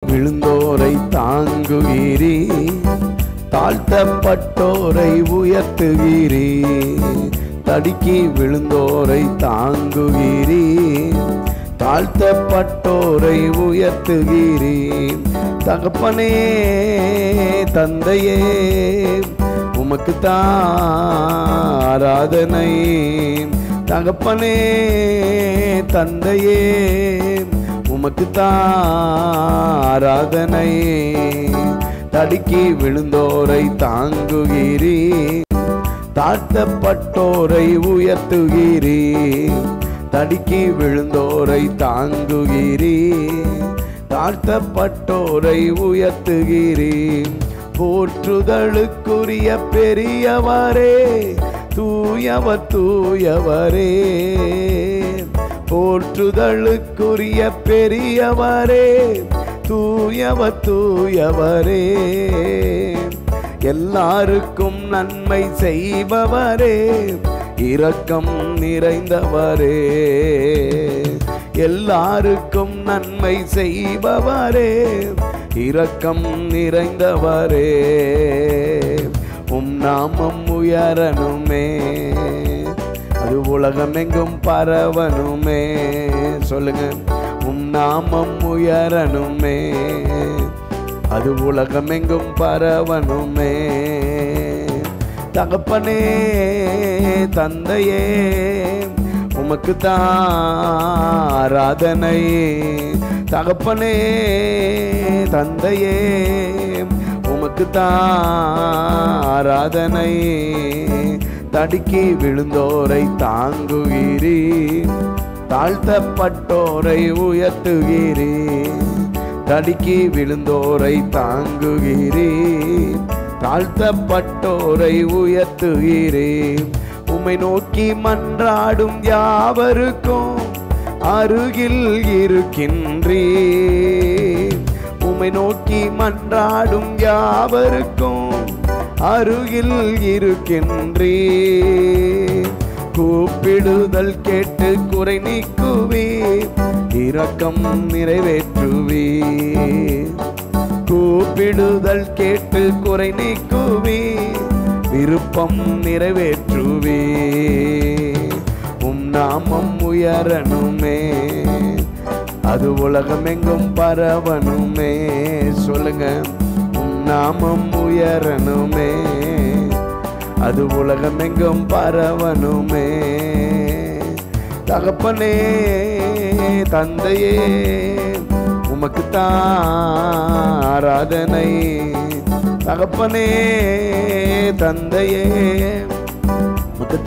விழுந்தோரை தாங்குகிறீ தாழ்த்தப்பட்டோரை உயர்த்துகிறீ தடுக்கி விழுந்தோரை தாங்குகிறீ தாழ்த்தப்பட்டோரை உயர்த்துகிறீ தகப்பனே தந்தையே உமக்கு ஆராதனை தகப்பனே தந்தையே உமக்கு ஆராதனை தடுக்கி விழுந்தோரை தாங்குகிறீ தாழ்த்தப்பட்டோரை உயர்த்துகிறீ தடுக்கி விழுந்தோரை தாங்குகிறீ தாழ்த்தப்பட்டோரை உயர்த்துகிறீ போற்றுதலுக்குரிய பெரியவரே தூயவர் தூயவரே போற்றுதலுக்குரிய பெரியவரே தூயவர் தூயவரே எல்லாருக்கும் நன்மை செய்பவரே இரக்கம் நிறைந்தவரே எல்லாருக்கும் நன்மை செய்பவரே இரக்கம் நிறைந்தவரே உம் நாமம் உயரணுமே அது உலகமெங்கும் பரவணுமே சொல்லுங்க உம் நாமம் உயரணுமே அது உலகமெங்கும் பரவணுமே தகப்பனே தந்தையே உமக்கு ஆராதனை தகப்பனே தந்தையே உமக்கு ஆராதனை தடுக்கி விழுந்தோரை தாங்குகிறீ தாழ்த்தப்பட்டோரை உயர்த்துகிறீ தடுக்கி விழுந்தோரை தாங்குகிறீ தாழ்த்தப்பட்டோரை உயர்த்துகிறீ உம்மை நோக்கி மன்றாடும் யாவருக்கும் அருகில் இருக்கின்றீ உம்மை நோக்கி மன்றாடும் யாவருக்கும் அருகில் இருக்கின்றீ கூப்பிடுதல் கேட்டு குறை நீக்குவே இரக்கம் நிறைவேற்றுவே கூப்பிடுதல் கேட்டு குறை நீக்குவே விருப்பம் நிறைவேற்றுவே உம் நாமம் உயரணுமே அது உலகமெங்கும் பரவணுமே சொல்லுங்க உம் நாமம் உயரணுமே அது உலகமெங்கும் பரவணுமே தகப்பனே தந்தையே உமக்கு ஆராதனை தகப்பனே தந்தையே உமக்கு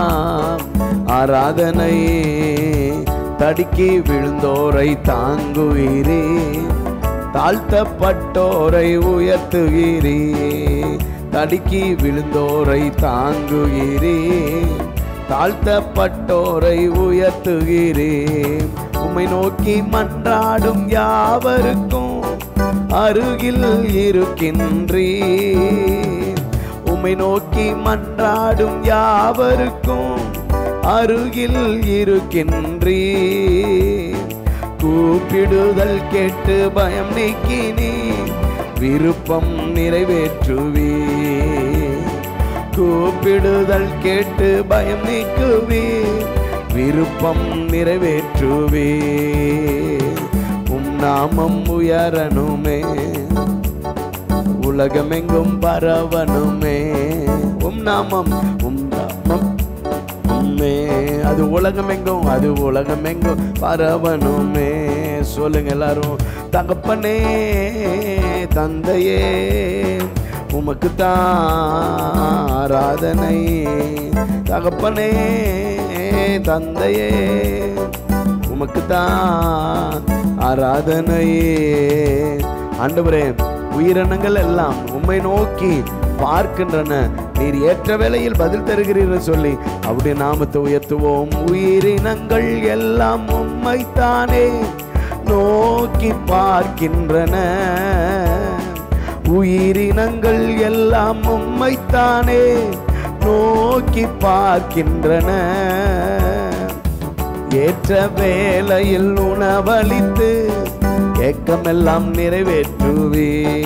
ஆராதனை தடுக்கி விழுந்தோரை தாங்குகிறே தாழ்த்தப்பட்டோரை உயர்த்துகிறே தடுக்கி விழுந்தோரை தாங்குகிறே தாழ்த்தப்பட்டோரை உயர்த்துகிறே உம்மை நோக்கி மன்றாடும் யாவருக்கும் அருகில் இருக்கின்றே உம்மை நோக்கி மன்றாடும் யாவருக்கும் அருகில் இருக்கின்றே கூப்பிடுதல் கேட்டு பயம் நீக்கினே விருப்பம் நிறைவேற்றுவே கூப்பிடுதல் கேட்டு பயம் நீக்குவே விருப்பம் நிறைவேற்றுவே உம் நாமம் உயரணுமே உலகமெங்கும் பரவணுமே உம் நாமம் உம் நாமம் உம்மே அது உலகமெங்கும் அது உலகமெங்கும் பரவணுமே சொல்லுங்க எல்லாரும் தகப்பனே தந்தையே உமக்கு ஆராதனை தகப்பனே தந்தையே உமக்கு தான் ஆராதனை ஆண்டவரே உயிரினங்கள் எல்லாம் உம்மை நோக்கி பார்க்கின்றன நீர் ஏற்ற வேளையில் பதில் தருகிறீர்கள் சொல்லி அவருடைய நாமத்தை உயர்த்துவோம் உயிரினங்கள் எல்லாம் உம்மைத்தானே நோக்கி பார்க்கின்றன உயிரினங்கள் எல்லாம் உம்மைத்தானே நோக்கி பார்க்கின்றன ஏற்ற வேளையில் உணவளித்து ஏக்கமெல்லாம் நிறைவேற்றுவே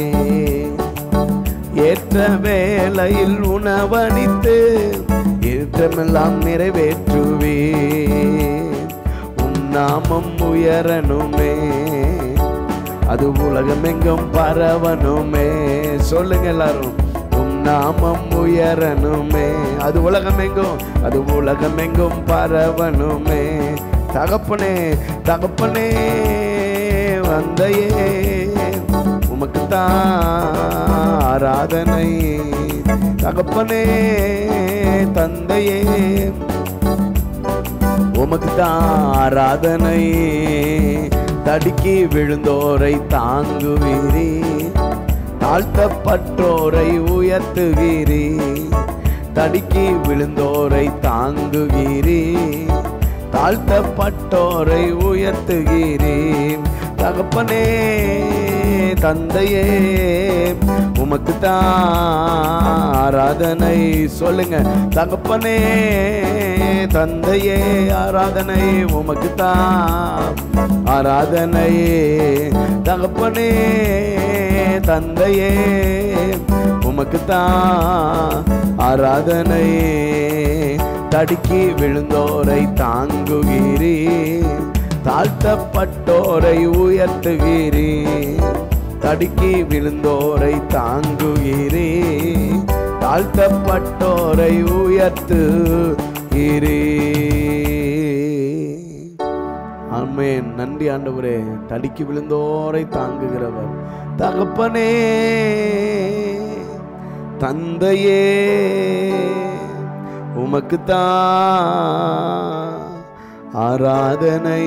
ஏற்ற வேளையில் உணவளித்து ஏற்றமெல்லாம் நிறைவேற்றுவே உன் நாமம் உயரணுமே அது உலகமெங்கும் பரவணுமே சொல்லுங்க எல்லாரும் உம் நாமம் உயரணுமே அது உலகமெங்கும் அது உலகமெங்கும் பரவணுமே தகப்பனே தகப்பனே வந்தையே உமக்கு ஆராதனை தகப்பனே தந்தையே உமக்கு ஆராதனை தடுக்கி விழுந்தோரை தாங்குவீரே தாழ்த்தப்பட்டோரை உயர்த்துவீரே தடுக்கி விழுந்தோரை தாங்குகிறே தாழ்த்தப்பட்டோரை உயர்த்துகிறே தகப்பனே தந்தையே உமக்கு ஆராதனை சொல்லுங்க தகப்பனே தந்தையே ஆராதனை உமக்கு ஆராதனை தகப்பனே தந்தையே உமக்கு ஆராதனை தடுக்கி விழுந்தோரை தாங்குகிறீ தாழ்த்தப்பட்டோரை உயர்த்துகிறீ தடுக்கி விழுந்தோரை தாங்குகிறீ தாழ்த்தப்பட்டோரை உயர்த்துகிறீ ஆமென் நன்றி ஆண்டவரே தடுக்கி விழுந்தோரை தாங்குகிறவர் தகப்பனே தந்தையே உமக்கு ஆராதனை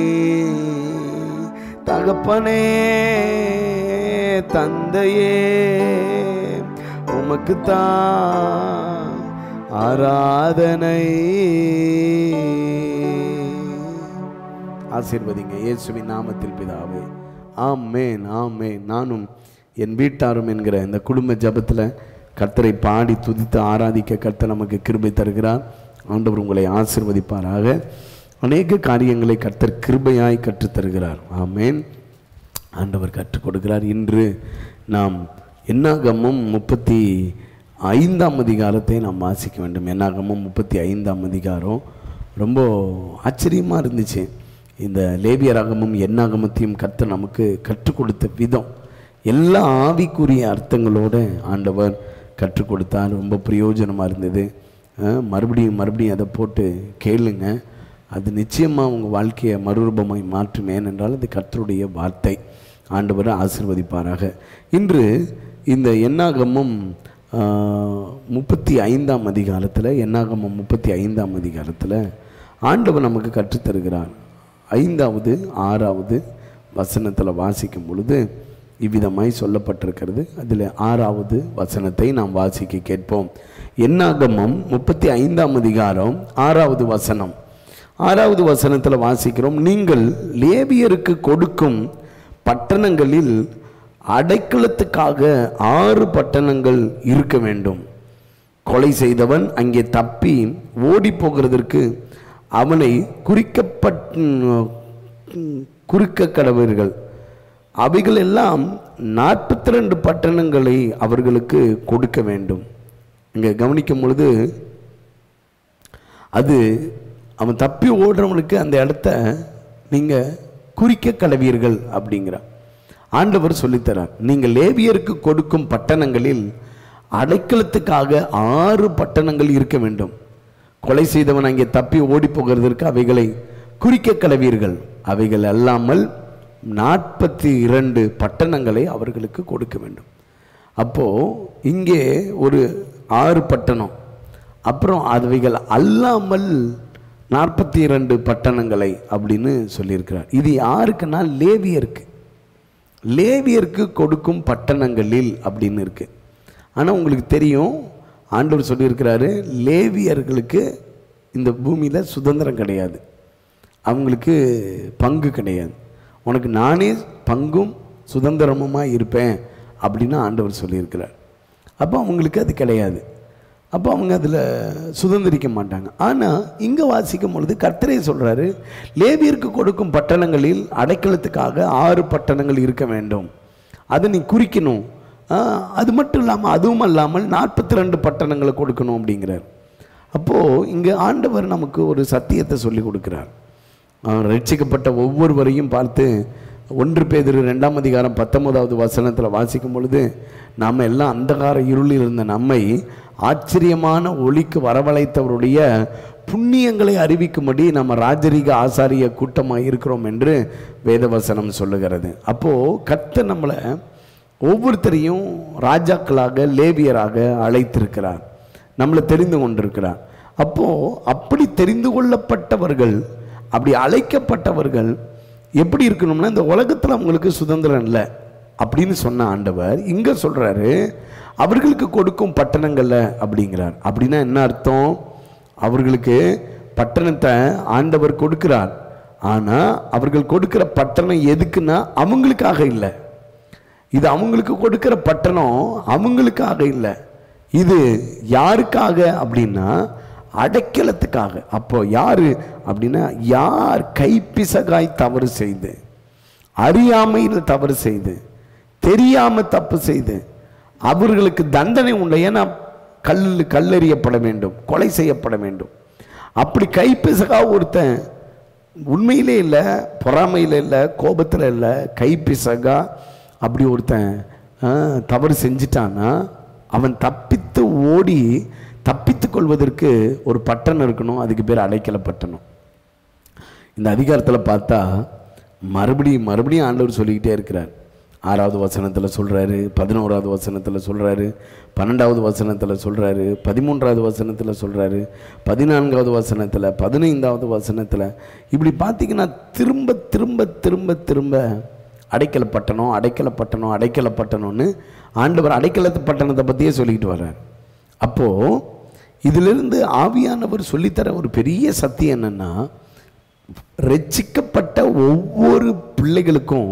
தகப்பனே தந்தையே உமக்கு ஆராதனை ஆசீர்வதிங்க இயேசுவின் நாமத்தில் பிதாவே ஆமேன் ஆமேன் நானும் என் வீட்டாரும் என்கிற இந்த குடும்ப ஜபத்தில் கர்த்தரை பாடி துதித்து ஆராதிக்க கர்த்தர் நமக்கு கிருபை தருகிறார் ஆண்டவர் உங்களை ஆசிர்வதிப்பாராக அநேக காரியங்களை கர்த்தர் கிருபையாய் கற்றுத் தருகிறார் ஆமேன் ஆண்டவர் கற்றுக் கொடுக்கிறார் இன்று நாம் என்னாகமும் முப்பத்தி ஐந்தாம் அதிகாரத்தை நாம் வாசிக்க வேண்டும் என்னாகமும் முப்பத்தி ஐந்தாம் அதிகாரம் ரொம்ப ஆச்சரியமாக இருந்துச்சு இந்த லேவியராகமும் எண்ணாகமத்தையும் கர்த்தர் நமக்கு கற்றுக் கொடுத்த விதம் எல்லா ஆவிக்குரிய அர்த்தங்களோடு ஆண்டவர் கற்றுக் கொடுத்தார் ரொம்ப பிரயோஜனமாக இருந்தது அஹ் மறுபடியும் மறுபடியும் அதை போட்டு கேளுங்க அது நிச்சயமாக உங்கள் வாழ்க்கையை மறுரூபமாய் மாற்றும் ஏனென்றால் அது கர்த்தருடைய வார்த்தை ஆண்டவர் ஆசிர்வதிப்பாராக இன்று இந்த எண்ணாகமும் முப்பத்தி ஐந்தாம் அதிகாரத்தில் எண்ணாகமம் முப்பத்தி ஐந்தாம் அதிகாரத்தில் ஆண்டவர் நமக்கு கற்றுத்தருகிறார் ஐந்தாவது ஆறாவது வசனத்தில் வாசிக்கும் பொழுது இவ்விதமாய் சொல்லப்பட்டிருக்கிறது அதில் ஆறாவது வசனத்தை நாம் வாசிக்க கேட்போம் என்னாகமம் முப்பத்தி ஐந்தாம் அதிகாரம் ஆறாவது வசனம் ஆறாவது வசனத்தில் வாசிக்கிறோம் நீங்கள் லேவியருக்கு கொடுக்கும் பட்டணங்களில் அடைக்கலத்துக்காக ஆறு பட்டணங்கள் இருக்க வேண்டும் கொலை செய்தவன் அங்கே தப்பி ஓடி போகிறதற்கு அவனை குறிக்கப்பட் குறிக்க கடவர்கள் அவைகள் எல்லாம் நாற்பத்தி ரெண்டு பட்டணங்களை அவர்களுக்கு கொடுக்க வேண்டும் இங்கே கவனிக்கும் பொழுது அது அவன் தப்பி ஓடுறவனுக்கு அந்த இடத்த நீங்கள் குறிக்க கடவீர்கள் அப்படிங்கிறார் ஆண்டவர் சொல்லித்தரார் நீங்கள் லேவியருக்கு கொடுக்கும் பட்டணங்களில் அடைக்கலத்துக்காக ஆறு பட்டணங்கள் இருக்க வேண்டும் கொலை செய்தவன் அங்கே தப்பி ஓடி போகிறதற்கு அவைகளை குறிக்க கடவீர்கள் அவைகள் அல்லாமல் நாற்பத்தி இரண்டு பட்டணங்களை அவர்களுக்கு கொடுக்க வேண்டும் அப்போ இங்கே ஒரு ஆறு பட்டணம் அப்புறம் அவைகள் அல்லாமல் நாற்பத்தி இரண்டு பட்டணங்களை அப்படின்னு சொல்லியிருக்கிறார் இது யாருக்குன்னா லேவியருக்கு லேவியருக்கு கொடுக்கும் பட்டணங்களில் அப்படின்னு இருக்கு ஆனால் உங்களுக்கு தெரியும் ஆண்டவர் சொல்லியிருக்கிறாரு லேவியர்களுக்கு இந்த பூமியில் சுதந்திரம் கிடையாது அவங்களுக்கு பங்கு கிடையாது உனக்கு நானே பங்கும் சுதந்திரமுமாக இருப்பேன் அப்படின்னு ஆண்டவர் சொல்லியிருக்கிறார் அப்போ அவங்களுக்கு அது கிடையாது அப்போ அவங்க அதில் சுதந்திரிக்க மாட்டாங்க ஆனால் இங்கே வாசிக்கும் பொழுது கர்த்தரே சொல்கிறாரு லேவியருக்கு கொடுக்கும் பட்டணங்களில் அடைக்கலத்துக்காக ஆறு பட்டணங்கள் இருக்க வேண்டும் அதை நீ குறிக்கணும் ஆ, அது மட்டும் இல்லாமல் அதுவும் இல்லாமல் நாற்பத்தி ரெண்டு பட்டணங்களை கொடுக்கணும் அப்படிங்கிறார் அப்போது இங்கே ஆண்டவர் நமக்கு ஒரு சத்தியத்தை சொல்லி கொடுக்குறார் அவன் ரட்சிக்கப்பட்ட ஒவ்வொருவரையும் பார்த்து ஒன்று பேதிரு ரெண்டாம் அதிகாரம் பத்தொன்பதாவது வசனத்தில் வாசிக்கும் பொழுது நாம் எல்லாம் அந்தகார இருளில் இருந்த நம்மை ஆச்சரியமான ஒளிக்கு வரவழைத்தவருடைய புண்ணியங்களை அறிவிக்கும்படி நம்ம ராஜரீக ஆசாரிய கூட்டமாக இருக்கிறோம் என்று வேதவசனம் சொல்லுகிறது அப்போது கர்த்தர் நம்மளை ஒவ்வொருத்தரையும் ராஜாக்களாக லேவியராக அழைத்திருக்கிறார் நம்மளை தெரிந்து கொண்டிருக்கிறார் அப்போ அப்படி தெரிந்து கொள்ளப்பட்டவர்கள் அப்படி அழைக்கப்பட்டவர்கள் எப்படி இருக்கணும்னா இந்த உலகத்தில் அவங்களுக்கு சுதந்திரம் இல்லை அப்படின்னு சொன்ன ஆண்டவர் இங்க சொல்றாரு அவர்களுக்கு கொடுக்கும் பட்டணங்கள்ல அப்படிங்கிறார் அப்படின்னா என்ன அர்த்தம் அவர்களுக்கு பட்டணத்தை ஆண்டவர் கொடுக்கிறார் ஆனா அவர்கள் கொடுக்கிற பட்டணம் எதுக்குன்னா அவங்களுக்காக இல்லை இது அவங்களுக்கு கொடுக்கிற பட்டணம் அவங்களுக்காக இல்லை இது யாருக்காக அப்படின்னா அடைக்கலத்துக்காக அப்போ யாரு அப்படின்னா யார் கைப்பிசகாய் தவறு செய்து அறியாமையில் தவறு செய்து தெரியாம தப்பு செய்து அவர்களுக்கு தண்டனை உண்டு ஏன்னா கல் கல்லெறியப்பட வேண்டும் கொலை செய்யப்பட வேண்டும் அப்படி கைப்பிசகா ஒருத்தன் உண்மையிலே இல்லை பொறாமையில் இல்லை கோபத்தில் இல்லை கைப்பிசகா அப்படி ஒருத்தன் ஆ, தவறு செஞ்சிட்டான்னா அவன் தப்பித்து ஓடி தப்பித்துக் கொள்வதற்கு ஒரு பட்டணம் இருக்கணும் அதுக்கு பேர் அடைக்கல பட்டணம் இந்த அதிகாரத்தில் பார்த்தா மறுபடியும் மறுபடியும் ஆண்டவர் சொல்லிக்கிட்டே இருக்கிறார் ஆறாவது வசனத்தில் சொல்கிறாரு பதினோராவது வசனத்தில் சொல்கிறாரு பன்னெண்டாவது வசனத்தில் சொல்கிறாரு பதிமூன்றாவது வசனத்தில் சொல்கிறாரு பதினான்காவது வசனத்தில் பதினைந்தாவது வசனத்தில் இப்படி பார்த்தீங்கன்னா திரும்ப திரும்ப திரும்ப திரும்ப அடைக்கல பட்டணம் அடைக்கல பட்டணம் அடைக்கல பட்டணம்னு ஆண்டவர் அடைக்கலத்து பட்டணத்தை பற்றியே சொல்லிக்கிட்டு வர்றார் அப்போது இதிலிருந்து ஆவியானவர் சொல்லித்தர ஒரு பெரிய சத்தியம் என்னன்னா ரட்சிக்கப்பட்ட ஒவ்வொரு பிள்ளைகளுக்கும்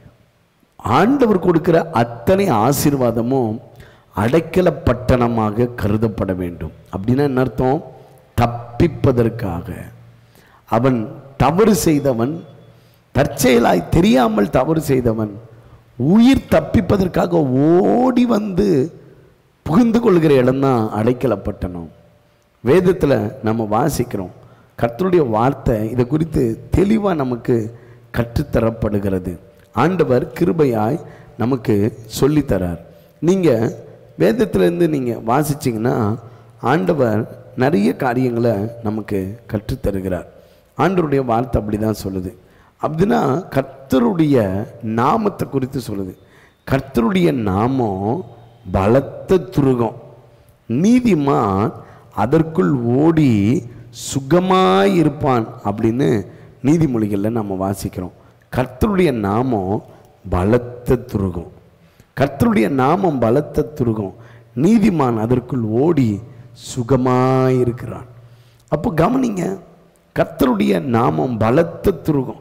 ஆண்டவர் கொடுக்கிற அத்தனை ஆசீர்வாதமும் அடைக்கல பட்டணமாக கருதப்பட வேண்டும் அப்படின்னா என்ன அர்த்தம் தப்பிப்பதற்காக அவன் தவறு செய்தவன் தற்செயலாய் தெரியாமல் தவறு செய்தவன் உயிர் தப்பிப்பதற்காக ஓடி வந்து புகுந்து கொள்கிற இடம்தான் அடைக்கல பட்டணம் வேதத்தில் நம்ம வாசிக்கிறோம் கர்த்தருடைய வார்த்தை இதை குறித்து தெளிவாக நமக்கு கற்றுத்தரப்படுகிறது ஆண்டவர் கிருபையாய் நமக்கு சொல்லித்தரார் நீங்கள் வேதத்திலேருந்து நீங்கள் வாசிச்சிங்கன்னா ஆண்டவர் நிறைய காரியங்களை நமக்கு கற்றுத்தருகிறார் ஆண்டவருடைய வார்த்தை அப்படி தான் சொல்லுது அப்படின்னா கர்த்தருடைய நாமத்தை குறித்து சொல்லுது கர்த்தருடைய நாமம் பலத்த துருகம் நீதிமான் அதற்குள் ஓடி சுகமாயிருப்பான் அப்படின்னு நீதிமொழிகளில் நம்ம வாசிக்கிறோம் கர்த்தருடைய நாமம் பலத்த துருகம் கர்த்தருடைய நாமம் பலத்த துருகம் நீதிமான் அதற்குள் ஓடி சுகமாயிருக்கிறான் அப்போ கவனிங்க கர்த்தருடைய நாமம் பலத்த துருகம்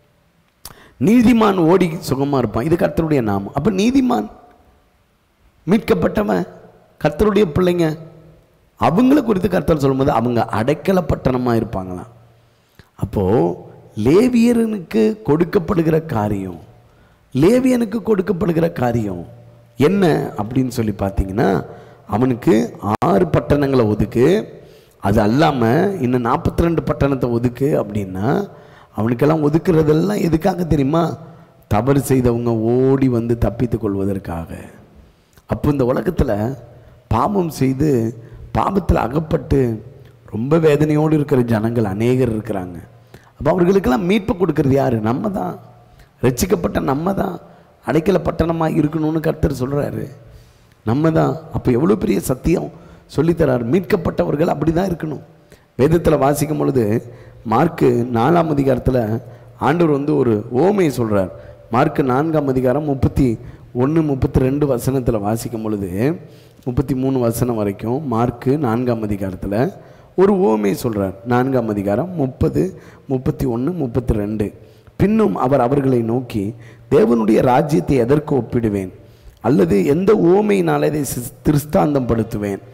நீதிமான் ஓடி சுகமா இருப்பான் இது கர்த்தருடைய நாமம் அப்போ நீதிமான் மீட்கப்பட்டவன் கர்த்தருடைய பிள்ளைங்க அவங்கள குறித்து கர்த்தர் சொல்லும்போது அவங்க அடைக்கல பட்டணமாக இருப்பாங்களாம் அப்போது லேவியரனுக்கு கொடுக்கப்படுகிற காரியம் லேவியனுக்கு கொடுக்கப்படுகிற காரியம் என்ன அப்படின்னு சொல்லி பார்த்தீங்கன்னா அவனுக்கு ஆறு பட்டணங்களை ஒதுக்கு அது அல்லாமல் இன்னும் நாற்பத்தி ரெண்டு பட்டணத்தை ஒதுக்கு அப்படின்னா அவனுக்கெல்லாம் ஒதுக்குறதெல்லாம் எதுக்காக தெரியுமா தவறு செய்தவங்க ஓடி வந்து தப்பித்துக் கொள்வதற்காக அப்போ இந்த உலகத்தில் பாவம் செய்து பாவத்தில் அகப்பட்டு ரொம்ப வேதனையோடு இருக்கிற ஜனங்கள் அநேகர் இருக்கிறாங்க அப்போ அவர்களுக்கெல்லாம் மீட்பு கொடுக்கறது யார் நம்ம தான் ரட்சிக்கப்பட்ட நம்ம தான் அடைக்கல பட்டணமாக இருக்கணும்னு கர்த்தர் சொல்கிறாரு நம்ம தான் அப்போ எவ்வளோ பெரிய சத்தியம் சொல்லித்தரார் மீட்கப்பட்டவர்கள் அப்படி தான் இருக்கணும் வேதத்தில் வாசிக்கும் பொழுது மார்க்கு நாலாம் அதிகாரத்தில் ஆண்டவர் வந்து ஒரு ஓமையை சொல்கிறார் மார்க்கு நான்காம் அதிகாரம் முப்பத்தி ஒன்று முப்பத்தி ரெண்டு வசனத்தில் வாசிக்கும் பொழுது முப்பத்தி மூணு வசனம் வரைக்கும் மார்க்கு நான்காம் அதிகாரத்தில் ஒரு ஓமை சொல்கிறார் நான்காம் அதிகாரம் முப்பது முப்பத்தி ஒன்று முப்பத்தி ரெண்டு பின்னும் அவர் அவர்களை நோக்கி தேவனுடைய ராஜ்யத்தை எதற்கு ஒப்பிடுவேன் அல்லது எந்த ஓமையினால் இதை சிஸ்- திருஷ்டாந்தம் படுத்துவேன்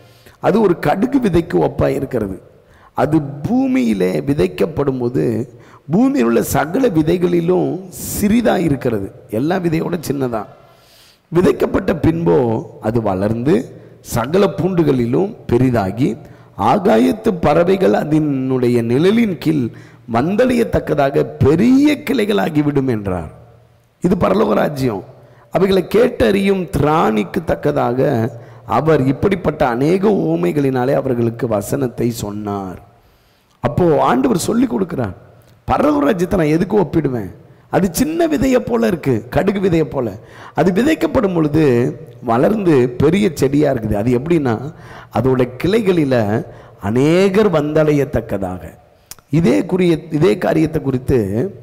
அது ஒரு கடுகு விதைக்கு ஒப்பாக இருக்கிறது அது பூமியிலே விதைக்கப்படும் போது பூமியில் உள்ள சகல விதைகளிலும் சிறிதாக இருக்கிறது எல்லா விதையோட சின்னதாக விதைக்கப்பட்ட பின்போ அது வளர்ந்து சகல பூண்டுகளிலும் பெரிதாகி ஆகாயத்து பறவைகள் அதனுடைய நிழலின் கீழ் வந்தடையத்தக்கதாக பெரிய கிளைகளாகிவிடும் என்றார் இது பரலோக ராஜ்யம் அவைகளை கேட்டறியும் திராணிக்கு தக்கதாக அவர் இப்படிப்பட்ட அநேக ஊமைகளினாலே அவர்களுக்கு வசனத்தை சொன்னார் அப்போ ஆண்டவர் சொல்லி கொடுக்கிறார் பரலோக ராஜ்யத்தை நான் எதுக்கு ஒப்பிடுவேன் அது சின்ன விதையை போல இருக்கு கடுகு விதையை போல அது விதைக்கப்படும் பொழுது வளர்ந்து பெரிய செடியா இருக்குது அது எப்படின்னா அதோட கிளைகளில அநேகர் வந்தடையத்தக்கதாக இதே குறிய இதே காரியத்தை குறித்து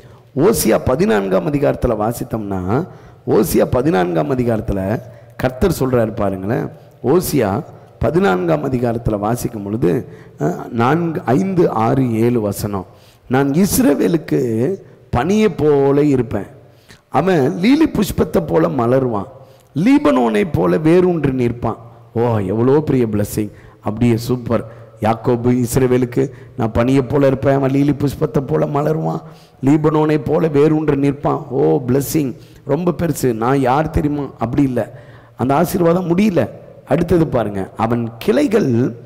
ஓசியா பதினான்காம் அதிகாரத்தில் வாசித்தோம்னா ஓசியா பதினான்காம் அதிகாரத்தில் கர்த்தர் சொல்றாரு பாருங்களேன் ஓசியா பதினான்காம் அதிகாரத்தில் வாசிக்கும் பொழுது அஹ், நான்கு ஐந்து ஆறு ஏழு வசனம் நான் இஸ்ரவேலுக்கு பனியை போல இருப்பேன் அவன் லீலி புஷ்பத்தை போல மலருவான் லீபனோனை போல வேரூன்றி நிற்பான் ஓ எவ்வளோ பெரிய blessing அப்படியே சூப்பர் யாக்கோபு இஸ்ரவேலுக்கு நான் பனியை போல இருப்பேன் அவன் லீலி புஷ்பத்தை போல மலருவான் லீபனோனை போல வேரூன்று நிற்பான் ஓ blessing ரொம்ப பெருசு நான் யார் தெரியுமா அப்படி இல்லை அந்த ஆசீர்வாதம் முடியல அடுத்தது பாருங்க அவன் கிளைகள்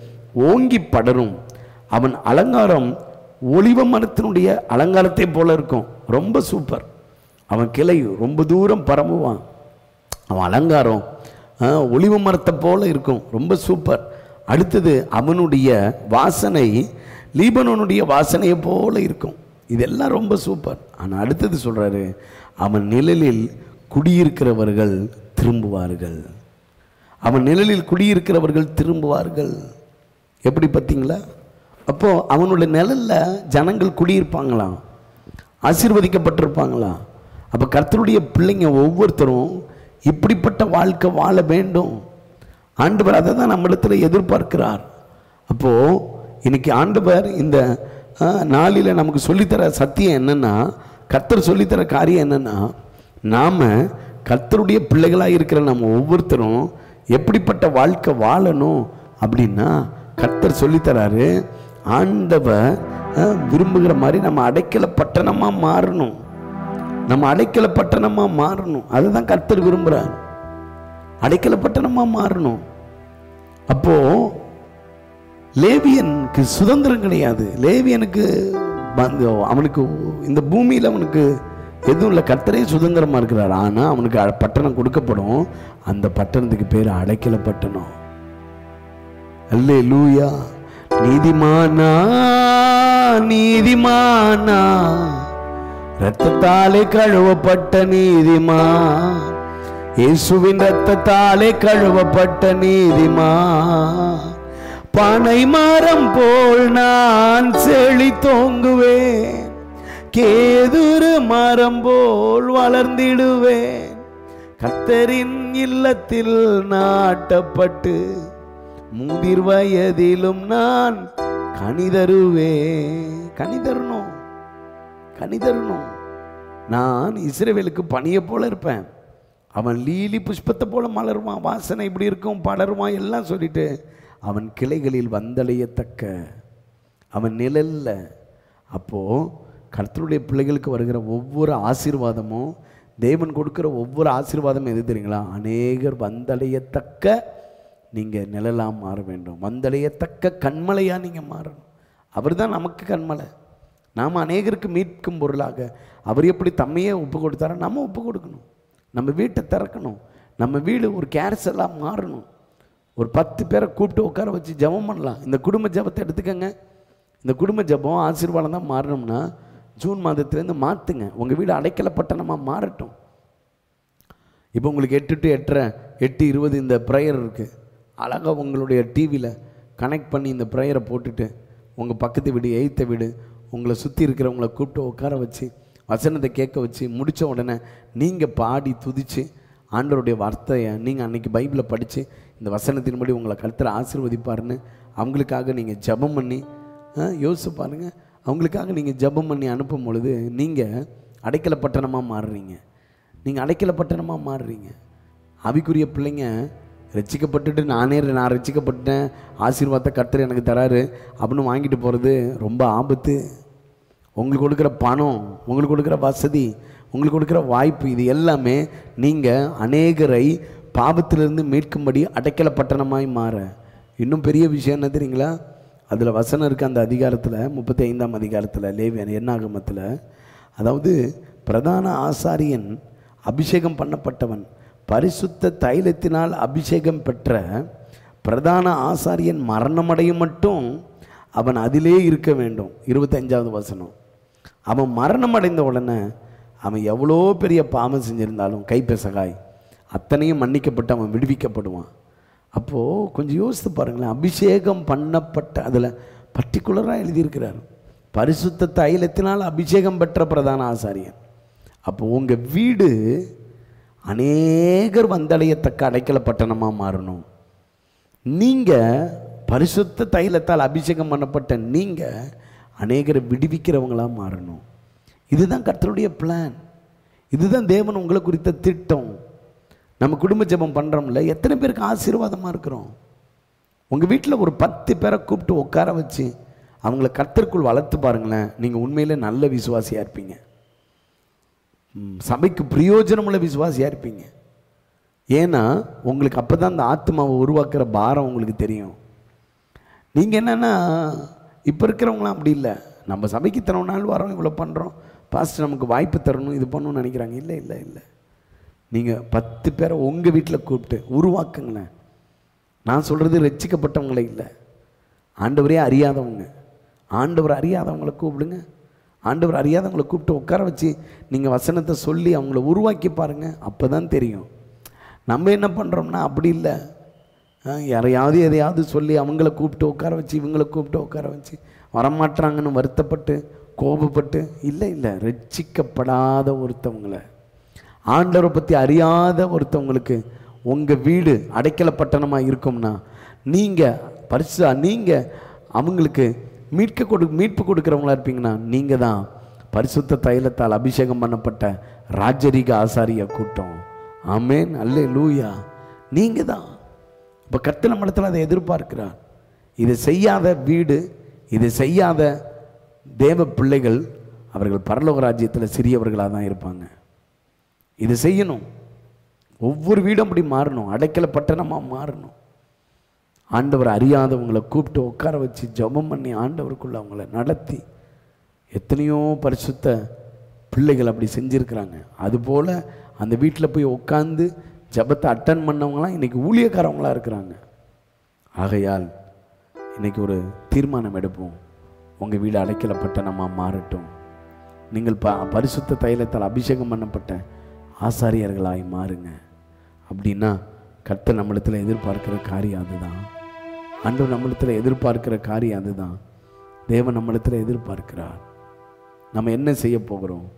ஓங்கி படரும் அவன் அலங்காரம் ஒளிவ மரத்தினுடைய அலங்காரத்தை போல இருக்கும் ரொம்ப சூப்பர் அவன் கிளை ரொம்ப தூரம் பரம்புவான் அவன் அலங்காரம் ஆ, ஒளிவ மரத்தை போல இருக்கும் ரொம்ப சூப்பர் அடுத்தது அவனுடைய வாசனை லீபனோனுடைய வாசனையை போல இருக்கும் இதெல்லாம் ரொம்ப சூப்பர் ஆனால் அடுத்தது சொல்றாரு அவன் நிழலில் குடியிருக்கிறவர்கள் திரும்புவார்கள் அவன் நிழலில் குடியிருக்கிறவர்கள் திரும்புவார்கள் எப்படி பார்த்தீங்களா அப்போ அவனுடைய நிழல்ல ஜனங்கள் குடியிருப்பாங்களாம் ஆசீர்வதிக்கப்பட்டிருப்பாங்களா அப்போ கர்த்தருடைய பிள்ளைங்க ஒவ்வொருத்தரும் இப்படிப்பட்ட வாழ்க்கை வாழ வேண்டும் ஆண்டவர் அதை தான் நம்மிடத்தில் எதிர்பார்க்கிறார் அப்போ இன்னைக்கு ஆண்டவர் இந்த நாளில் நமக்கு சொல்லித்தர சத்தியம் என்னன்னா கர்த்தர் சொல்லித்தர காரியம் என்னன்னா நாம கர்த்தருடைய பிள்ளைகளாக இருக்கிற நம்ம ஒவ்வொருத்தரும் எப்படிப்பட்ட வாழ்க்கை வாழணும் அப்படின்னா கர்த்தர் சொல்லித்தராரு ஆண்டவர் அஹ், விரும்புகிற மாதிரி நம்ம அடைக்கல பட்டணமா மாறணும் நம்ம அடைக்கல பட்டணமா மாறணும் அதுதான் கர்த்தர் விரும்புறார் அடைக்கல பட்டணமா மாறணும் அப்போ லேவியனுக்கு சுதந்திரம் கிடையாது லேவியனுக்கு வந்து அவனுக்கு இந்த பூமியில் அவனுக்கு எதுவும் இல்லை கர்த்தரே சுதந்திரமா இருக்கிறார் ஆனா அவனுக்கு அ- பட்டணம் கொடுக்கப்படும் அந்த பட்டணத்துக்கு பேர் அடைக்கல பட்டணம் அல்லே லூயா நீதிமானா நீதிமானா ரத்தத்தாலே கழுவப்பட்ட நீதிமா இயேசுவின் ரத்தத்தாலே கழுவப்பட்ட நீதிமா பனை மரம் போல் நான் செழி தோங்குவேன் கேதுரு மரம் போல் வளர்ந்திடுவேன் கர்த்தரின் இல்லத்தில் நாட்டப்பட்டு முதிர் வயதிலும் நான் கனிதருவேன் கனிதரணும் கனிதரணும் நான் இஸ்ரவேலுக்கு பனியை போல இருப்பேன் அவன் லீலி புஷ்பத்தை போல மலருவான் வாசனை இப்படி இருக்கும் படருவான் எல்லாம் சொல்லிட்டு அவன் கிளைகளில் வந்தடையத்தக்க அவன் நிழல்ல அப்போ கர்த்தருடைய பிள்ளைகளுக்கு வருகிற ஒவ்வொரு ஆசீர்வாதமும் தேவன் கொடுக்கிற ஒவ்வொரு ஆசீர்வாதமும் எது தெரியுங்களா அநேகர் வந்தடையத்தக்க நீங்கள் நிழலாக மாற வேண்டும் வந்தடையத்தக்க கண்மலையாக நீங்கள் மாறணும் அவர் தான் நமக்கு கண்மலை நாம் அநேகருக்கு மீட்கும் பொருளாக அவர் எப்படி தம்மையே ஒப்பு கொடுத்தாரோ நம்ம ஒப்பு கொடுக்கணும் நம்ம வீட்டை திறக்கணும் நம்ம வீடு ஒரு கேர்ஸ் எல்லாம் மாறணும் ஒரு பத்து பேரை கூப்பிட்டு உட்கார வச்சு ஜெபம் பண்ணலாம் இந்த குடும்ப ஜெபத்தை எடுத்துக்கங்க இந்த குடும்ப ஜெபம் ஆசீர்வாதம் தான் மாறணும்னா ஜூன் மாதத்துலேருந்து மாற்றுங்க உங்கள் வீடு அடைக்கல பட்டணமாக மாறட்டும் இப்போ உங்களுக்கு எட்டு டு எட்டரை எட்டு இருபது இந்த ப்ரேயர் இருக்குது அழகாக உங்களுடைய டிவியில் கனெக்ட் பண்ணி இந்த ப்ரேயரை போட்டுட்டு உங்கள் பக்கத்து வீடு எய்த்த வீடு உங்களை சுற்றி இருக்கிறவங்கள கூப்பிட்டு உட்கார வச்சு வசனத்தை கேட்க வச்சு முடித்த உடனே நீங்கள் பாடி துதிச்சு ஆண்டவருடைய வார்த்தையை நீங்கள் அன்னைக்கு பைபிளை படித்து இந்த வசனத்தின்படி உங்களை கருத்தில் ஆசீர்வதிப்பாருன்னு அவங்களுக்காக நீங்கள் ஜெபம் பண்ணி ஆ, யோசிச்சு பாருங்க அவங்களுக்காக நீங்கள் ஜெபம் பண்ணி அனுப்பும் பொழுது நீங்கள் அடைக்கல பட்டணமாக மாறுறீங்க நீங்கள் அடைக்கல பட்டணமாக மாறுறீங்க ஆவிக்குரிய பிள்ளைங்க ரட்சிக்கப்பட்டுட்டு நானே நான் ரட்சிக்கப்பட்டேன் ஆசீர்வாதத்தை கர்த்தர் எனக்கு தராரு அப்படின்னு வாங்கிட்டு போகிறது ரொம்ப ஆபத்து உங்களுக்கு கொடுக்குற பணம் உங்களுக்கு கொடுக்குற வசதி உங்களுக்கு கொடுக்குற வாய்ப்பு இது எல்லாமே நீங்கள் அநேகரை பாவத்திலிருந்து மீட்கும்படி அடைக்கல பட்டணமாய் மாற இன்னும் பெரிய விஷயம் என்ன தெரியுங்களா அதில் வசனம் இருக்குது அந்த அதிகாரத்தில் முப்பத்தி ஐந்தாம் அதிகாரத்தில் லேவியன் எண்ணாகமத்தில் அதாவது பிரதான ஆசாரியன் அபிஷேகம் பண்ணப்பட்டவன் பரிசுத்த தைலத்தினால் அபிஷேகம் பெற்ற பிரதான ஆசாரியன் மரணமடையும் மட்டும் அவன் அதிலே இருக்க வேண்டும் இருபத்தஞ்சாவது வசனம் அவன் மரணம் அடைந்த உடனே அவன் எவ்வளோ பெரிய பாவம் செஞ்சிருந்தாலும் கைப்பெசகாய் அத்தனையும் மன்னிக்கப்பட்டு அவன் விடுவிக்கப்படுவான் அப்போது கொஞ்சம் யோசித்து பாருங்களேன் அபிஷேகம் பண்ணப்பட்ட அதில் பர்டிகுலராக எழுதியிருக்கிறார் பரிசுத்த தைலத்தினால் அபிஷேகம் பெற்ற பிரதான ஆசாரியன் அப்போ உங்கள் வீடு அநேகர் வந்தடையத்தக்க அடைக்கல பட்டணமாக மாறணும் நீங்கள் பரிசுத்த தைலத்தால் அபிஷேகம் பண்ணப்பட்ட நீங்கள் அநேகரை விடுவிக்கிறவங்களா மாறணும் இதுதான் கர்த்தருடைய பிளான் இதுதான் தேவன் உங்களை குறித்த திட்டம் நம்ம குடும்ப ஜெபம் பண்ணுறோம்ல எத்தனை பேருக்கு ஆசீர்வாதமாக இருக்கிறோம் உங்கள் வீட்டில் ஒரு பத்து பேரை கூப்பிட்டு உட்கார வச்சு அவங்கள கர்த்தருக்குள் வளர்த்து பாருங்களேன் நீங்கள் உண்மையிலே நல்ல விசுவாசியாக இருப்பீங்க ம், சபைக்கு பிரயோஜனமுள்ள விசுவாசியாக இருப்பீங்க ஏன்னா உங்களுக்கு அப்போ தான் அந்த ஆத்மாவை உருவாக்குற பாரம் உங்களுக்கு தெரியும் நீங்கள் என்னென்னா இப்போ இருக்கிறவங்களாம் அப்படி இல்லை நம்ம சபைக்கு இத்தனை நாள் வரோம் இவ்வளோ பண்ணுறோம் பாஸ்டர் நமக்கு வாய்ப்பு தரணும் இது பண்ணணும்னு நினைக்கிறாங்க இல்லை இல்லை இல்லை நீங்கள் பத்து பேரை உங்கள் வீட்டில் கூப்பிட்டு உருவாக்குங்களேன் நான் சொல்கிறது ரட்சிக்கப்பட்டவங்களே இல்லை ஆண்டவரே அறியாதவங்க ஆண்டவர் அறியாதவங்கள கூப்பிடுங்க ஆண்டவர் அறியாதவங்கள கூப்பிட்டு உட்கார வச்சு நீங்கள் வசனத்தை சொல்லி அவங்கள உருவாக்கி பாருங்கள் அப்போ தான் தெரியும் நம்ம என்ன பண்ணுறோம்னா அப்படி இல்லை ஆ, யாரையாவது எதையாவது சொல்லி அவங்கள கூப்பிட்டு உட்கார வச்சு இவங்கள கூப்பிட்டு உட்கார வச்சு வரமாட்றாங்கன்னு வருத்தப்பட்டு கோபப்பட்டு இல்லை இல்லை ரட்சிக்கப்படாத ஒருத்தவங்களை ஆண்டவரை பற்றி அறியாத ஒருத்தவங்களுக்கு உங்கள் வீடு அடைக்கல பட்டணமாக இருக்கும்னா நீங்கள் பரிசா நீங்கள் அவங்களுக்கு மீட்க கொடு மீட்பு கொடுக்குறவங்களா இருப்பீங்கன்னா நீங்கள் தான் பரிசுத்த தைலத்தால் அபிஷேகம் பண்ணப்பட்ட ராஜரீக ஆசாரிய கூட்டம் ஆமேன் அல்லே லூயா நீங்கள் தான் இப்போ கர்த்தர் மடத்தில் அதை எதிர்பார்க்கிறார் இதை செய்யாத வீடு இதை செய்யாத தேவ பிள்ளைகள் அவர்கள் பரலோக ராஜ்யத்தில் சிறியவர்களாக தான் இருப்பாங்க இதை செய்யணும் ஒவ்வொரு வீடும் அப்படி மாறணும் அடைக்கல பட்டணமாக மாறணும் ஆண்டவர் அறியாதவங்களை கூப்பிட்டு உட்கார வச்சு ஜெபம் பண்ணி ஆண்டவருக்குள்ள அவங்கள நடத்தி எத்தனையோ பரிசுத்த பிள்ளைகள் அப்படி செஞ்சுருக்கிறாங்க அதுபோல் அந்த வீட்டில் போய் உட்காந்து ஜெபத்தை அட்டன் பண்ணவங்களாம் இன்றைக்கி ஊழியக்காரவங்களா இருக்கிறாங்க ஆகையால் இன்னைக்கு ஒரு தீர்மானம் எடுப்போம் உங்கள் வீடு அடைக்கல பட்டணமாக மாறட்டும் நீங்கள் ப பரிசுத்த தைலத்தால் அபிஷேகம் பண்ணப்பட்ட ஆசாரியர்களாய் மாறுங்க அப்படின்னா கர்த்தர் நம்மளிடத்தில் எதிர்பார்க்கிற காரியம் அதுதான் ஆண்டவர் நம்மளிடத்தில் எதிர்பார்க்கிற காரியம் அதுதான் தேவன் நம்மளிடத்தில் எதிர்பார்க்கிறார் நம்ம என்ன செய்ய போகிறோம்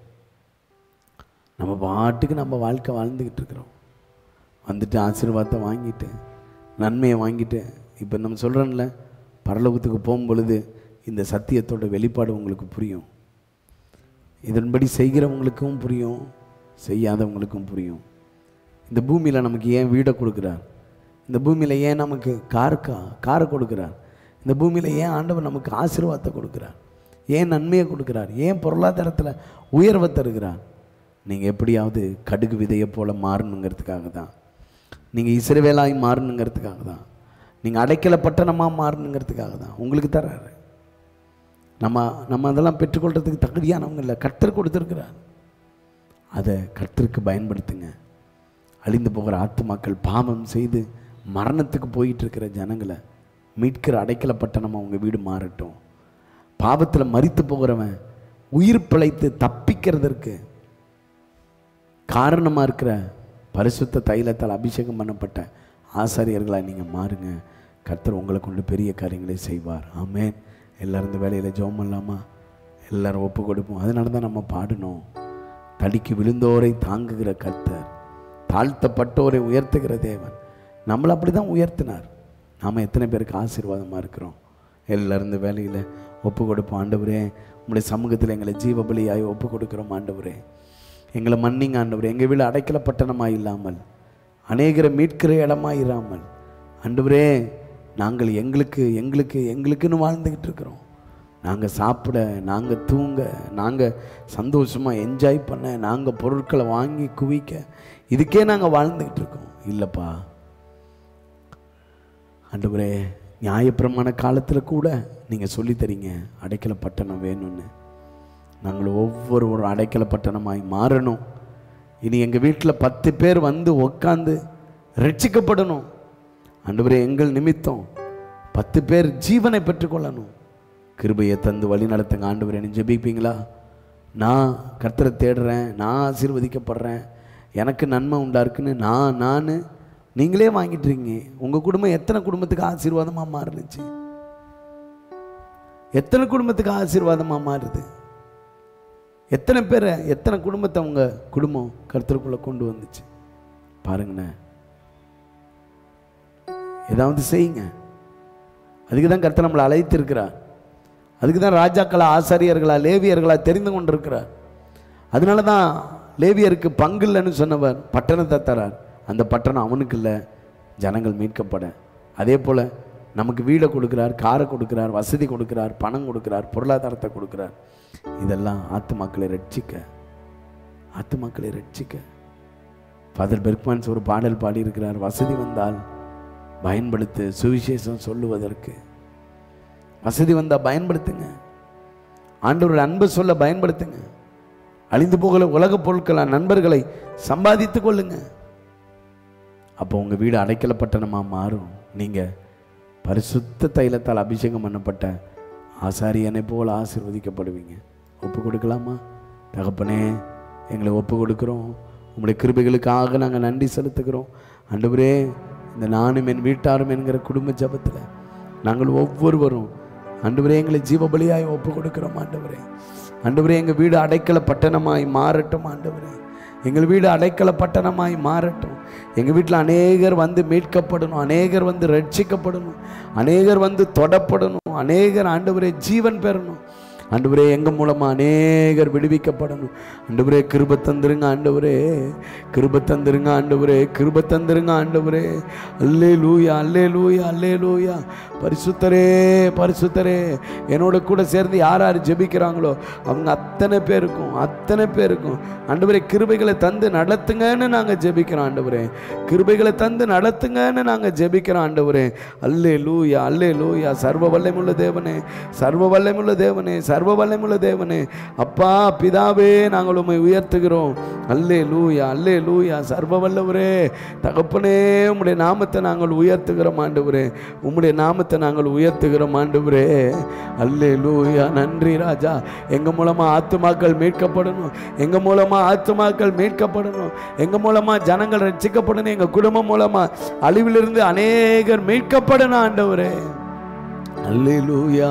நம்ம பாட்டுக்கு நம்ம வாழ்க்கை வாழ்ந்துக்கிட்டு இருக்கிறோம் வந்துட்டு ஆசீர்வாதத்தை வாங்கிட்டு நன்மையை வாங்கிட்டு இப்போ நம்ம சொல்கிறோம்ல பரலோகத்துக்கு போகும் பொழுது இந்த சத்தியத்தோட வெளிப்பாடு உங்களுக்கு புரியும் இதன்படி செய்கிறவங்களுக்கும் புரியும் செய்யாதவங்களுக்கும் புரியும் இந்த பூமியில் நமக்கு ஏன் வீடை கொடுக்குறார் இந்த பூமியில் ஏன் நமக்கு காருக்கா காரை கொடுக்குறார் இந்த பூமியில் ஏன் ஆண்டவர் நமக்கு ஆசீர்வாதத்தை கொடுக்குறார் ஏன் நன்மையை கொடுக்குறார் ஏன் பொருளாதாரத்தில் உயர்வை தருகிறார் நீங்கள் எப்படியாவது கடுகு விதையை போல மாறணுங்கிறதுக்காக தான் நீங்கள் இசைவேலாய் மாறணுங்கிறதுக்காக தான் நீங்கள் அடைக்கல பட்டணமாக மாறணுங்கிறதுக்காக தான் உங்களுக்கு தர்றாரு நம்ம நம்ம அதெல்லாம் பெற்றுக்கொள்கிறதுக்கு தகுதியானவங்க இல்லை கர்த்தர் கொடுத்துருக்கிறார் அதை கர்த்தருக்கு பயன்படுத்துங்க அழிந்து போகிற ஆத்துமாக்கள் பாவம் செய்து மரணத்துக்கு போயிட்டு இருக்கிற ஜனங்களை மீட்கிற அடைக்கல பட்டணமாக உங்கள் வீடு மாறட்டும் பாவத்தில் மரித்து போகிறவன் உயிர் பிழைத்து தப்பிக்கிறதற்கு காரணமாக இருக்கிற பரிசுத்த தைலத்தால் அபிஷேகம் பண்ணப்பட்ட ஆசாரியர்களாக நீங்கள் மாறுங்க கர்த்தர் உங்களை கொண்டு பெரிய காரியங்களை செய்வார் ஆமென் எல்லாரும் இந்த வேலையில் ஜெபம் பண்ணலாமா எல்லாரும் ஒப்பு கொடுப்போம் அதனால தான் நம்ம பாடணும் தடிக்கு விழுந்தோரை தாங்குகிற கர்த்தர் தாழ்த்தப்பட்டோரை உயர்த்துகிற தேவன் நம்மளை அப்படி தான் உயர்த்தினார் நாம் எத்தனை பேருக்கு ஆசீர்வாதமாக இருக்கிறோம் எல்லாரும் இந்த வேலையில் ஒப்பு கொடுப்போம் ஆண்டவரே உங்களுடைய சமூகத்தில் எங்களை ஜீவ பலியாய் ஒப்பு கொடுக்குறோம் ஆண்டவரே எங்களை மன்னிங்க ஆண்டவரே எங்கள் வீடு அடைக்கல பட்டணமாக இல்லாமல் அநேகரை மீட்கிற இடமா இராமல் ஆண்டவரே நாங்கள் எங்களுக்கு எங்களுக்கு எங்களுக்குன்னு வாழ்ந்துக்கிட்டு இருக்கிறோம் நாங்கள் சாப்பிட நாங்கள் தூங்க நாங்கள் சந்தோஷமாக என்ஜாய் பண்ண நாங்கள் பொருட்களை வாங்கி குவிக்க இதுக்கே நாங்கள் வாழ்ந்துக்கிட்டு இருக்கோம் இல்லைப்பா ஆண்டவரே நியாயப்பிரமாண காலத்தில் கூட நீங்கள் சொல்லித் தரீங்க அடைக்கல பட்டணம் வேணும்னு நாங்கள் ஒவ்வொரு ஒரு அடைக்கல பட்டணமாய் மாறணும் இனி எங்கள் வீட்டில் பத்து பேர் வந்து உக்காந்து ரட்சிக்கப்படணும் ஆண்டவரே எங்கள் நிமித்தம் பத்து பேர் ஜீவனை பெற்றுக்கொள்ளணும் கிருபையை தந்து வழி நடத்துங்க ஆண்டவரே நீ ஜெபிப்பீங்களா நான் கர்த்தரை தேடுறேன் நான் ஆசீர்வதிக்கப்படுறேன் எனக்கு நன்மை உண்டா இருக்குன்னு நான் நான் நீங்களே வாங்கிட்டுறீங்க உங்கள் குடும்பம் எத்தனை குடும்பத்துக்கு ஆசீர்வாதமாக மாறுனுச்சு எத்தனை குடும்பத்துக்கு ஆசீர்வாதமாக மாறுது எத்தனை பேரை எத்தனை குடும்பத்தை உங்க குடும்பம் கருத்தருக்குள்ள கொண்டு வந்துச்சு பாருங்கண்ணே ஏதாவது செய்யுங்க அதுக்கு தான் கர்த்தர் நம்மளை அழைத்திருக்கிறார் அதுக்கு தான் ராஜாக்களா ஆசாரியர்களா லேவியர்களா தெரிந்து கொண்டிருக்கிறார் அதனால தான் லேவியருக்கு பங்கு இல்லைன்னு சொன்னவர் பட்டணத்தை தரார் அந்த பட்டணம் அவனுக்கு இல்லை ஜனங்கள் மீட்கப்பட அதே போல் நமக்கு வீடை கொடுக்கிறார் காரை கொடுக்கிறார் வசதி கொடுக்கிறார் பணம் கொடுக்கிறார் பொருளாதாரத்தை கொடுக்கிறார் இதெல்லாம் ஆத்துமாக்களை ரட்சிக்க ஆத்துமாக்களை ரட்சிக்க ஃபாதர் பெர்க்மன்ஸ் ஒரு பாடல் பாடியிருக்கிறார் வசதி வந்தால் பயன்படுத்து சுவிசேஷம் சொல்லுவதற்கு வசதி வந்தால் பயன்படுத்துங்க ஆண்டவருடைய அன்பை சொல்ல பயன்படுத்துங்க அழிந்து போகல உலக பொருட்களா நண்பர்களை சம்பாதித்து கொள்ளுங்க அப்போ உங்க வீடு அடைக்கல பட்டணமா மாறும் நீங்க பரிசுத்த தைலத்தால் அபிஷேகம் பண்ணப்பட்ட ஆசாரியனை போல் ஆசீர்வதிக்கப்படுவீங்க ஒப்பு கொடுக்கலாமா தகப்பனே எங்களை ஒப்பு கொடுக்குறோம் உங்களுடைய கிருபைகளுக்காக நாங்கள் நன்றி செலுத்துகிறோம் ஆண்டவரே இந்த நானும் என் வீட்டாரும் என்கிற குடும்ப ஜபத்தில் நாங்கள் ஒவ்வொருவரும் ஆண்டவரே எங்களை ஜீவபலியாய் ஒப்பு கொடுக்கிறோம் ஆண்டவரே ஆண்டவரே எங்கள் வீடு அடைக்கல பட்டணமாய் மாறட்டும் ஆண்டவரே எங்கள் வீடு அடைக்கல பட்டணமாய் மாறட்டும் எங்கள் வீட்டில் அநேகர் வந்து மீட்கப்படணும் அநேகர் வந்து ரட்சிக்கப்படணும் அநேகர் வந்து தொடப்படணும் அநேகர் ஆண்டவரே ஜீவன் பெறணும் ஆண்டவரே எங்க மூலமா அநேகர் விடுவிக்கப்படணும் ஆண்டவரே கிருப தந்துருங்க ஆண்டவரே கிருப தந்துருங்க ஆண்டவரே கிருப தந்துருங்க ஆண்டவரே அல்லே லூயா அல்லே லூயா அல்லே லூயா பரிசுத்தரே பரிசுத்தரே என்னோட கூட சேர்ந்து யார் யார் ஜெபிக்கிறாங்களோ அவங்க அத்தனை பேருக்கும் அத்தனை பேருக்கும் ஆண்டவரே கிருபைகளை தந்து நடத்துங்கன்னு நாங்கள் ஜெபிக்கிறோம் ஆண்டவரே கிருபைகளை தந்து நடத்துங்கன்னு நாங்கள் ஜெபிக்கிறோம் ஆண்டவரே அல்லே லூயா அல்லே லூயா சர்வ வல்லமுள்ள தேவனே சர்வ வல்லமுள்ள தேவனே சர்வ வல்லமுள்ள தேவனே அப்பா பிதாவே நாங்கள் உம்மை உயர்த்துகிறோம் அல்லே லூயா அல்லே லூயா சர்வ வல்லவரே தகப்பனே உம்முடைய நாமத்தை நாங்கள் உயர்த்துகிறோம் ஆண்டவரே உம்முடைய நாமத்தை நாங்கள் உயர்த்துகிறோம் ஆண்டவரே அல்லே லூயா நன்றி ராஜா எங்க மூலமா ஆத்துமாக்கள் மீட்கப்படணும் எங்க மூலமா ஆத்துமாக்கள் மீட்கப்படணும் எங்க மூலமா ஜனங்கள் ரட்சிக்கப்படணும் எங்க குடும்பம் மூலமா அழிவிலிருந்து அநேகர் மீட்கப்படணும் ஆண்டவரே அல்லேலூயா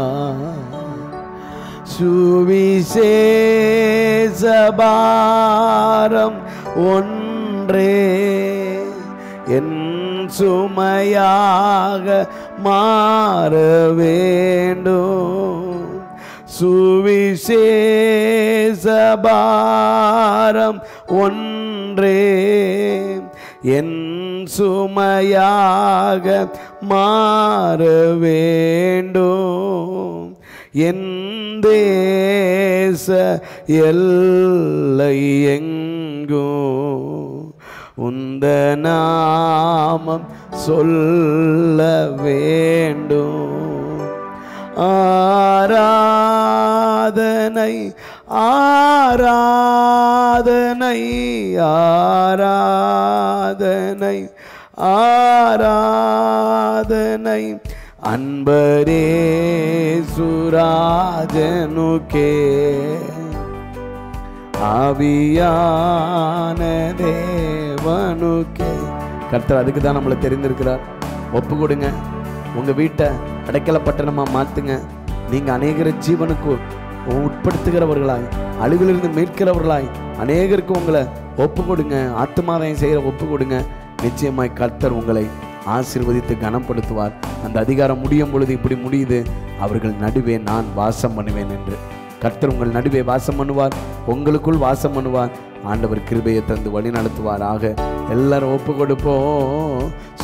சுவிசேஷபாரம் ஒன்றே என் சுமையாக மாற வேண்டும் சுவிசேஷபாரம் ஒன்றே என் சுமையாக மாற வேண்டும் என் தேச எல்லை எங்கும் உந்த நாமம் சொல்ல வேண்டும் ஆராதனை ஆராதனை ஆராதனை ஆராதனை அன்பரே சுராஜனுக்கே ஆவியான தேவனுக்கே கர்த்தர் அதுக்கு தான் நம்மளை தெரிந்திருக்கிறார் ஒப்பு கொடுங்க உங்க வீட்டை அடைக்கல பட்டணமா மாத்துங்க நீங்க அநேகர ஜீவனுக்கு உட்படுத்துகிறவர்களாய் அழிவிலிருந்து மீட்கிறவர்களாய் அநேகருக்கு உங்களை ஒப்பு கொடுங்க ஆத்மாவையும் செய்கிற ஒப்பு கொடுங்க நிச்சயமாய் கர்த்தர் உங்களை ஆசீர்வதித்து கனப்படுத்துவார் அந்த அதிகாரம் முடியும் பொழுது இப்படி முடியுது அவர்கள் நடுவே நான் வாசம் பண்ணுவேன் என்று கர்த்தர் உங்கள் நடுவே வாசம் பண்ணுவார் உங்களுக்குள் வாசம் பண்ணுவார் ஆண்டவர் கிருபையை தந்து வழி நடத்துவாராக எல்லாரும் ஒப்பு கொடுப்போம்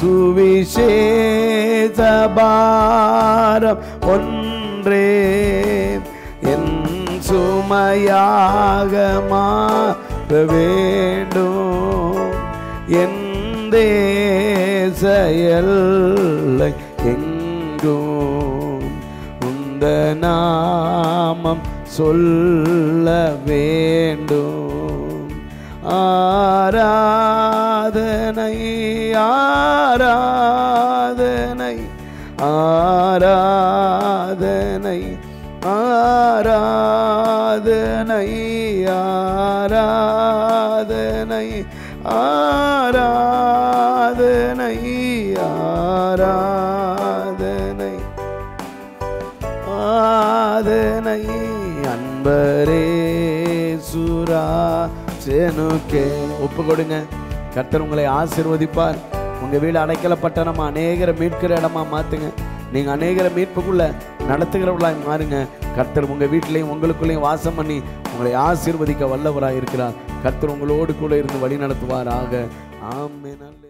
சுவிசேஷ பாரம் ஒன்றே என் சுமையாக மாற வேண்டும் என் தேச எல்லை எங்கும் உந்த நாமம் சொல்ல வேண்டும் ஆராதனை ஆராதனை ஆராதனை ஆராதனை ஆராதனை ஆராதனை ஆராதனை ஆதனை அன்பரே சுரா செனுக்கே ஒப்பு கொடுங்க கர்த்தர் உங்களை ஆசீர்வதிப்பார் உங்க வீடு அடைக்கல பட்டணமா அநேகரை மீட்கிற இடமா மாத்துங்க நீங்க அநேகரை மீட்புக்குள்ள நடத்துகிறவர்களாய் மாறுங்க கர்த்தர் உங்க வீட்டிலையும் உங்களுக்குள்ளேயும் வாசம் பண்ணி உங்களை ஆசீர்வதிக்க வல்லவராய் இருக்கிறார் கர்த்தர் உங்களோடு கூட இருந்து வழி நடத்துவாராக ஆமென்